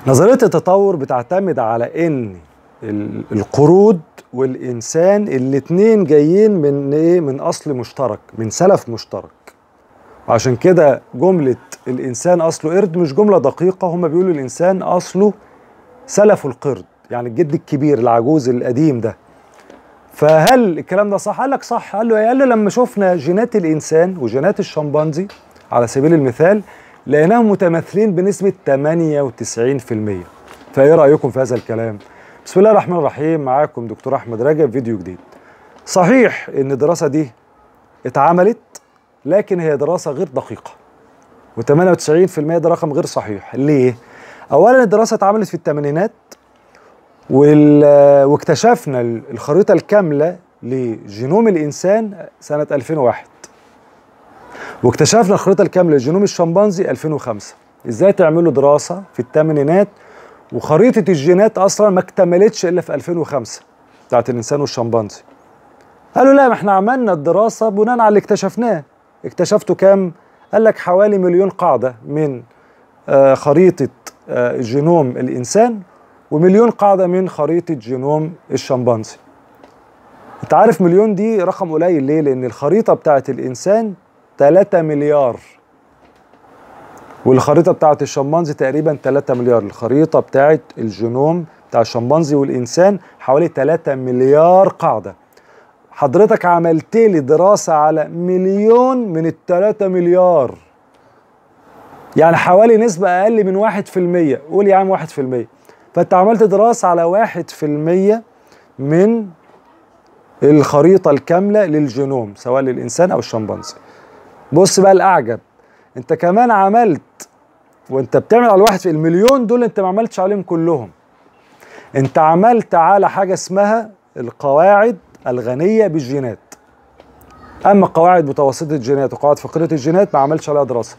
نظرية التطور بتعتمد على ان ال- القرود والانسان الاتنين جايين من ايه من اصل مشترك من سلف مشترك وعشان كده جملة الانسان اصله قرد مش جملة دقيقة هم بيقولوا الانسان اصله سلف القرد يعني الجد الكبير العجوز القديم ده فهل الكلام ده صح؟ قال لك صح قال له إيه؟ قال له لما شفنا جينات الانسان وجينات الشمبانزي على سبيل المثال لقيناهم متماثلين بنسبة 98% فايه رأيكم في هذا الكلام؟ بسم الله الرحمن الرحيم معاكم دكتور احمد رجب فيديو جديد صحيح ان الدراسة دي اتعملت لكن هي دراسة غير دقيقة و98% ده رقم غير صحيح ليه؟ اولا الدراسة اتعملت في الثمانينات وال- واكتشفنا الخريطة الكاملة لجينوم الإنسان سنة 2001 واكتشفنا الخريطة الكاملة لجينوم الشمبانزي 2005 إزاي تعملوا دراسة في الثمانينات وخريطة الجينات أصلا ما اكتملتش إلا في 2005 بتاعت الإنسان والشمبانزي قالوا لا ما احنا عملنا الدراسة بناء على اللي اكتشفناه اكتشفتوا كام؟ قال لك حوالي مليون قاعدة من آه، خريطة آه، جينوم الإنسان ومليون قاعدة من خريطة جينوم الشمبانزي انت عارف مليون دي رقم قليل ليه؟ لأن الخريطة بتاعت الإنسان 3 مليار والخريطة بتاعت الشمبانزي تقريبا 3 مليار الخريطة بتاعت الجينوم بتاع الشمبانزي والإنسان حوالي 3 مليار قاعدة حضرتك عملت لي دراسة على مليون من التلاتة مليار يعني حوالي نسبة أقل من واحد في المية قول يا عم واحد في المية فأنت عملت دراسة على واحد في المية من الخريطة الكاملة للجينوم سواء للإنسان أو الشمبانزي بص بقى الأعجب أنت كمان عملت وأنت بتعمل على الواحد في المليون دول أنت ما عملتش عليهم كلهم أنت عملت على حاجة اسمها القواعد الغنية بالجينات أما قواعد متوسطة الجينات وقواعد فقرية الجينات ما عملتش عليها دراسة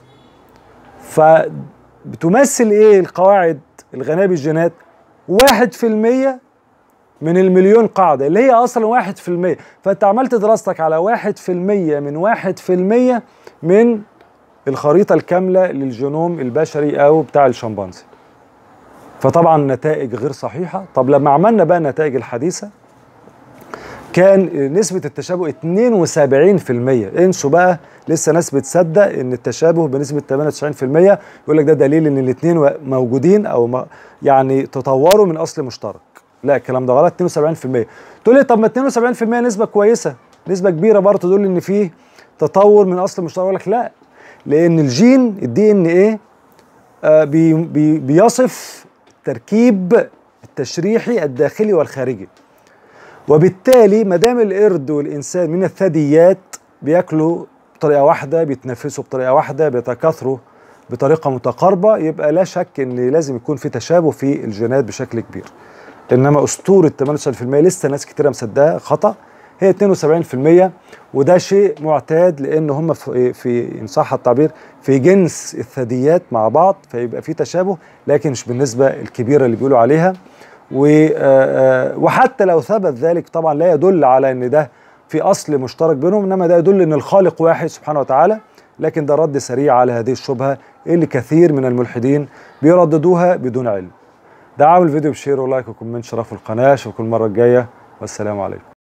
فبتمثل ايه القواعد الغنية بالجينات واحد في المية من المليون قاعدة اللي هي أصلا واحد في المية فأنت عملت دراستك على واحد في المية من واحد في المية من الخريطة الكاملة للجينوم البشري أو بتاع الشمبانزي فطبعا نتائج غير صحيحة طب لما عملنا بقى النتائج الحديثة كان نسبة التشابه 72% انسوا بقى لسه ناس بتصدق ان التشابه بنسبة 98% يقول لك ده دليل ان الاثنين موجودين او ما يعني تطوروا من اصل مشترك لا الكلام ده غلط 72% تقول لي طب ما 72% نسبة كويسة نسبة كبيرة برضه تدل ان فيه تطور من اصل مشترك اقول لك لا لان الجين الدي ان ايه آه بي بي بيصف التركيب التشريحي الداخلي والخارجي وبالتالي ما دام القرد والانسان من الثدييات بياكلوا بطريقه واحده بيتنفسوا بطريقه واحده بيتكاثروا بطريقه متقاربه يبقى لا شك ان لازم يكون في تشابه في الجينات بشكل كبير انما اسطوره 98% لسه ناس كتيره مصدقها خطا هي 72% وده شيء معتاد لان هم في, في ان صح التعبير في جنس الثدييات مع بعض فيبقى في تشابه لكن مش بالنسبه الكبيره اللي بيقولوا عليها وحتى لو ثبت ذلك طبعا لا يدل على ان ده في اصل مشترك بينهم انما ده يدل ان الخالق واحد سبحانه وتعالى لكن ده رد سريع على هذه الشبهه اللي كثير من الملحدين بيرددوها بدون علم. دعموا الفيديو بشير ولايك وكومنت شرف القناه اشوفكم المره الجايه والسلام عليكم.